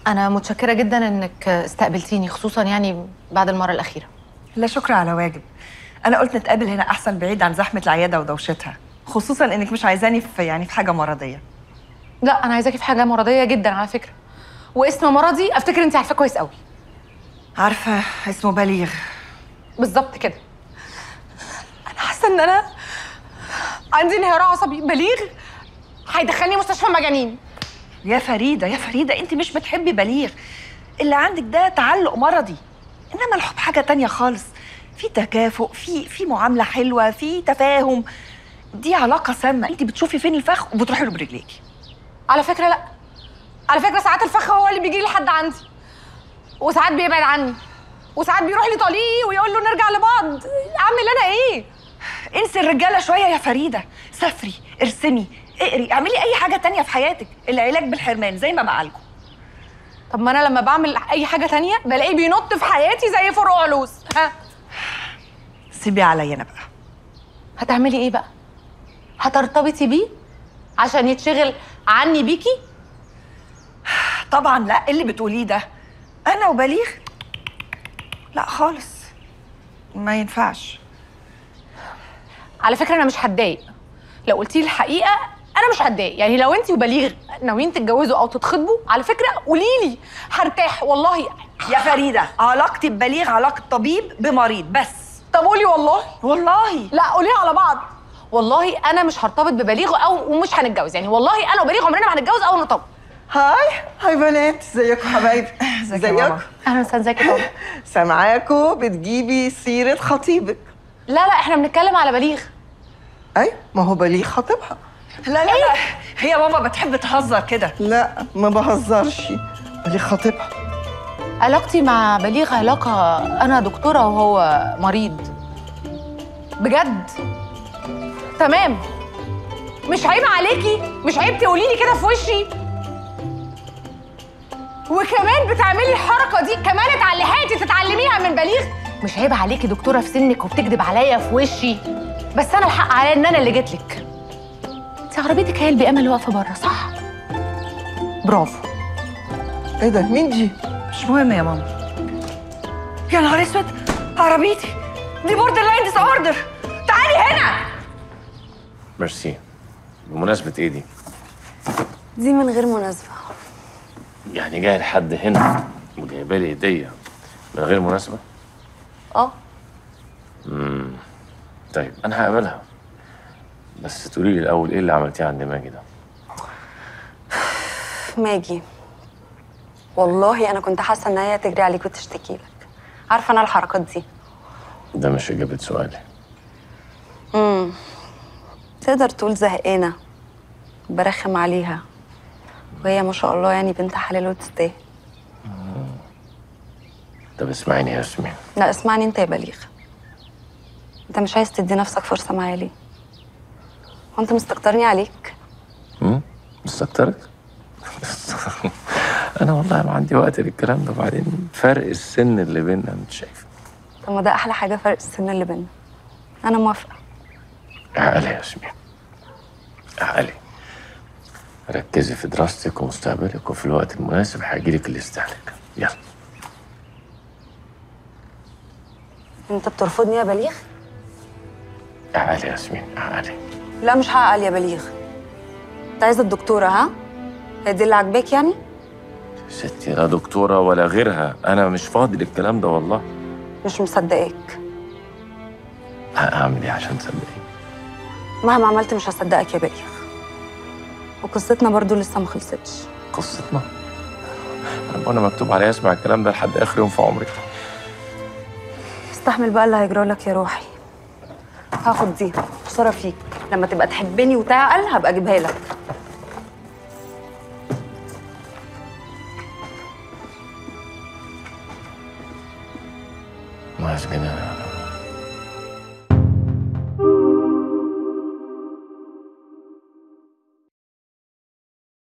انا متشكره جدا انك استقبلتيني خصوصا يعني بعد المره الاخيره لا شكر على واجب انا قلت نتقابل هنا احسن بعيد عن زحمه العياده ودوشتها خصوصا انك مش عايزاني في يعني في حاجه مرضيه لا انا عايزاكي في حاجه مرضيه جدا على فكره واسم مرضي افتكر انت عارفاه كويس قوي عارفه اسمه بليغ بالظبط كده انا حاسه ان انا عندي انهيار عصبي بليغ هيدخلني مستشفى مجانين يا فريده يا فريده انت مش بتحبي بليغ اللي عندك ده تعلق مرضي انما الحب حاجه تانية خالص في تكافؤ في في معامله حلوه في تفاهم دي علاقه سامه انت بتشوفي فين الفخ وبتروحي له برجليكي على فكره لا على فكره ساعات الفخ هو اللي بيجي لي لحد عندي وساعات بيبعد عني وساعات بيروح لي طليقي ويقول له نرجع لبعض اعمل انا ايه انسي الرجاله شويه يا فريده سافري ارسمي اقري اعملي اي حاجه تانية في حياتك العلاج بالحرمان زي ما بعالجه طب ما انا لما بعمل اي حاجه تانية بلاقيه بينط في حياتي زي فروع علوس ها سيبي عليا انا بقى هتعملي ايه بقى هترتبطي بيه عشان يتشغل عني بيكي طبعا لا إيه اللي بتقوليه ده انا وبليغ لا خالص ما ينفعش على فكره انا مش هتضايق لو قلتي لي الحقيقه انا مش هتضايق يعني لو انت وبليغ ناويين تتجوزوا او تتخطبوا على فكره قولي لي هرتاح والله يا فريده علاقتي ببليغ علاقه طبيب بمريض بس طب قولي والله والله لا قوليها على بعض والله انا مش هرتبط ببليغ او ومش هنتجوز يعني والله انا وبليغ عمرنا ما هنتجوز او نرتبط هاي هاي بنات ازيكم حبايبي ازيك يا ماما؟ اهلا وسهلا ازيك يا طارق سامعاكوا بتجيبي سيرة خطيبك لا لا احنا بنتكلم على بليغ اي ما هو بليغ خطيبها لا لا لا هي ماما بتحب تهزر كده لا ما بهزرش بليغ خطيبها علاقتي مع بليغ علاقة أنا دكتورة وهو مريض بجد تمام مش عيب عليكي مش عيب تقولي لي كده في وشي وكمان بتعملي الحركة دي كمان اتعلمتي تتعلميها من بليغ مش عيب عليكي دكتورة في سنك وبتكذب عليا في وشي بس أنا الحق عليا إن أنا اللي جيت لك انت عربيتك هي البي ام اللي واقفة بره صح؟ برافو ايه ده مين دي مش مهم يا ماما يا نهار اسود عربيتي دي بوردر لاين ديس اوردر تعالي هنا ميرسي بمناسبة ايه دي؟ دي من غير مناسبة يعني جاي لحد هنا وجايبه لي هدية من غير مناسبة؟ اه طيب انا هقبلها بس تقولي لي الاول ايه اللي عملتيه عند ماجي ده؟ ماجي والله انا كنت حاسه ان هي تجري عليك وتشتكي لك عارفه انا الحركات دي ده مش اجابة سؤالي امم تقدر تقول زهقانه برخم عليها وهي ما شاء الله يعني بنت حلال وتستاهل طب اسمعيني يا ياسمين لا اسمعني انت يا بليغ انت مش عايز تدي نفسك فرصه معايا ليه هو انت مستكترني عليك امم مستكترك؟ انا والله ما عندي وقت للكلام ده وبعدين فرق السن اللي بيننا انت شايفه طب ما ده احلى حاجه فرق السن اللي بينا انا موافقه عقلي يا ياسمين عقلي ركزي في دراستك ومستقبلك وفي الوقت المناسب هيجيلك اللي يستاهلك يلا انت بترفضني يا بليغ عقلي يا ياسمين عقلي لا مش هعقل يا بليغ انت عايزه الدكتوره ها هي دي اللي عاجباك يعني ستي لا دكتورة ولا غيرها أنا مش فاضي للكلام ده والله مش مصدقاك هعمل إيه عشان تصدقي مهما عملت مش هصدقك يا بليغ وقصتنا برضو لسه ما خلصتش قصتنا أنا وأنا مكتوب عليا أسمع الكلام ده لحد آخر يوم في عمري استحمل بقى اللي هيجرى لك يا روحي هاخد دي خساره فيك لما تبقى تحبني وتعقل هبقى اجيبها لك ناقص كده